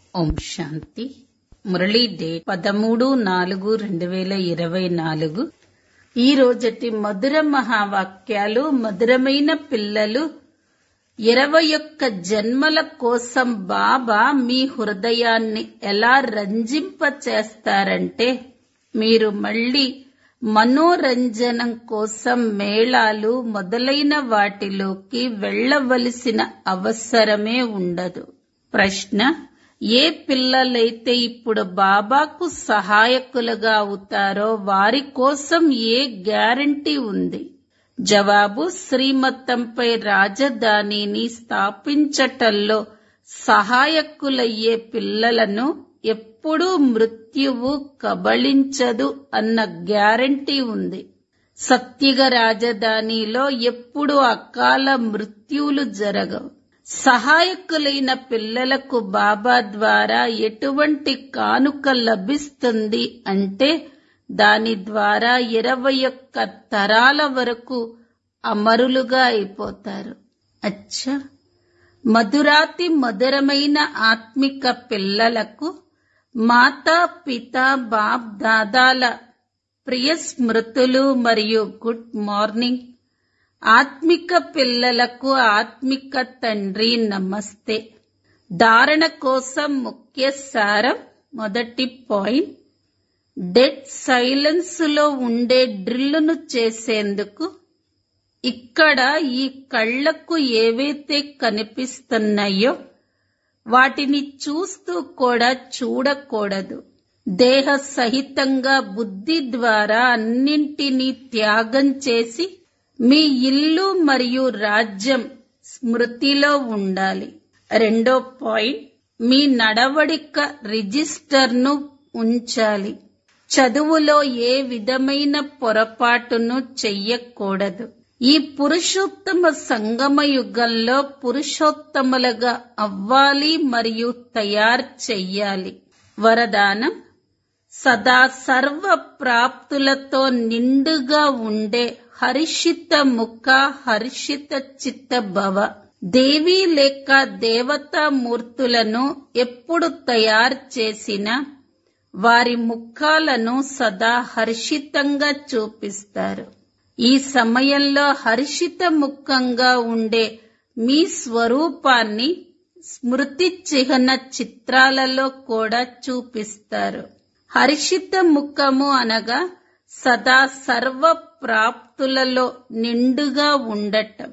ఓం శాంతి Murali date పదమూడు నాలుగు రెండు వేల ఇరవై నాలుగు ఈ రోజటి మధుర మహావాక్యాలు మధురమైన పిల్లలు ఇరవై ఒక్క జన్మల కోసం బాబా మీ హృదయాన్ని ఎలా రంజింప చేస్తారంటే మీరు మళ్ళీ మనోరంజనం కోసం మేళాలు మొదలైన వాటిలోకి వెళ్ళవలసిన అవసరమే ఉండదు ప్రశ్న ఏ పిల్లలైతే ఇప్పుడు బాబాకు సహాయకులుగా అవుతారో వారి కోసం ఏ గ్యారంటీ ఉంది జవాబు శ్రీమతంపై రాజధానిని స్థాపించటంలో సహాయకులయ్యే పిల్లలను ఎప్పుడూ మృత్యువు కబళించదు అన్న గ్యారంటీ ఉంది సత్యుగ రాజధానిలో ఎప్పుడు అకాల మృత్యువులు జరగవు సహాయకులైన పిల్లలకు బాబా ద్వారా ఎటువంటి కానుక లభిస్తుంది అంటే దాని ద్వారా ఇరవై ఒక్క తరాల వరకు అమరులుగా అయిపోతారు అచ్చా మధురాతి మధురమైన ఆత్మిక పిల్లలకు మాతా పిత బాప్ దాదాల ప్రియ స్మృతులు మరియు గుడ్ మార్నింగ్ ఆత్మిక పిల్లలకు ఆత్మిక తండ్రి నమస్తే ధారణ కోసం ముఖ్య సారం మొదటి పాయింట్ డెడ్ సైలెన్స్ లో ఉండే డ్రిల్లును చేసేందుకు ఇక్కడ ఈ కళ్లకు ఏవైతే కనిపిస్తున్నాయో వాటిని చూస్తూ కూడా చూడకూడదు దేహ సహితంగా బుద్ధి ద్వారా అన్నింటినీ త్యాగం చేసి మీ ఇల్లు మరియు రాజ్యం స్మృతిలో ఉండాలి రెండో పాయింట్ మీ నడవడిక రిజిస్టర్ను ఉంచాలి చదువులో ఏ విధమైన పొరపాటును చెయ్యకూడదు ఈ పురుషోత్తమ సంగమ యుగంలో పురుషోత్తములుగా అవ్వాలి మరియు తయారు చెయ్యాలి వరదానం సదా సర్వ ప్రాప్తులతో నిండుగా ఉండే హర్షిత ముఖ హర్షిత చిత్త భవ దేవి లేక దేవతా మూర్తులను ఎప్పుడు తయారు చేసినా వారి ముఖాలను సదా హర్షితంగా చూపిస్తారు ఈ సమయంలో హర్షిత ముఖంగా ఉండే మీ స్వరూపాన్ని స్మృతి చిహ్న చిత్రాలలో కూడా చూపిస్తారు హర్షిత ముఖము అనగా సదా సర్వ ప్రాప్తులలో నిండుగా ఉండటం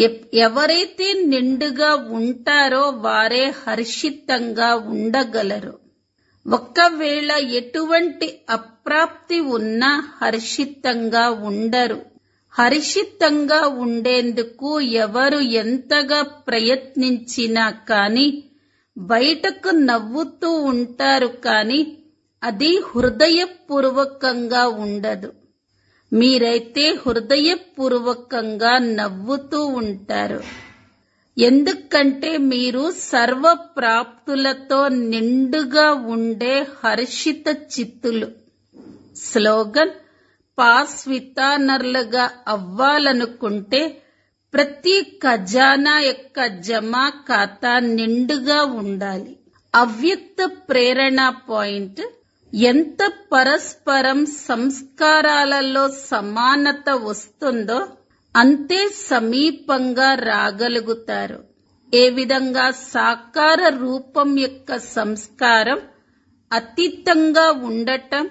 ఎవరైతే నిండుగా ఉంటారో వారే హర్షితంగా ఉండగలరు ఒక్కవేళ ఎటువంటి అప్రాప్తి ఉన్నా హర్షితంగా ఉండరు హర్షితంగా ఉండేందుకు ఎవరు ఎంతగా ప్రయత్నించినా కాని బయటకు నవ్వుతూ ఉంటారు కాని అది హృదయపూర్వకంగా ఉండదు మీరైతే హృదయపూర్వకంగా నవ్వుతూ ఉంటారు ఎందుకంటే మీరు సర్వ ప్రాప్తులతో నిండుగా ఉండే హర్షిత చిత్తులు స్లోగన్ పాస్ వితానర్లుగా అవ్వాలనుకుంటే ప్రతి ఖజానా యొక్క జమా ఖాతా నిండుగా ఉండాలి అవ్యక్త ప్రేరణ పాయింట్ ఎంత పరస్పరం సంస్కారాలలో సమానత వస్తుందో అంతే సమీపంగా రాగలుగుతారు ఏ విధంగా సాకార రూపం యొక్క సంస్కారం అతీతంగా ఉండటం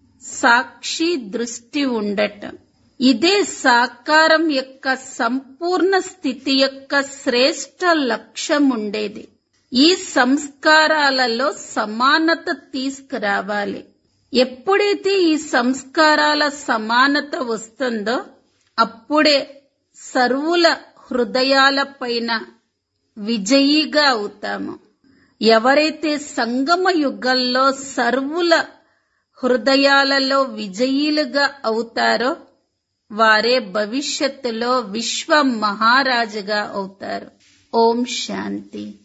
సాక్షి దృష్టి ఉండటం ఇదే సాకారం యొక్క సంపూర్ణ స్థితి యొక్క శ్రేష్ట లక్ష్యం ఉండేది ఈ సంస్కారాలలో సమానత తీసుకురావాలి ఎప్పుడైతే ఈ సంస్కారాల సమానత వస్తుందో అప్పుడే సర్వుల హృదయాలపైన విజయీగా అవుతాము ఎవరైతే సంగమ యుగంలో సర్వుల హృదయాలలో విజయీలుగా అవుతారో వారే భవిష్యత్తులో విశ్వ మహారాజుగా అవుతారు ఓం శాంతి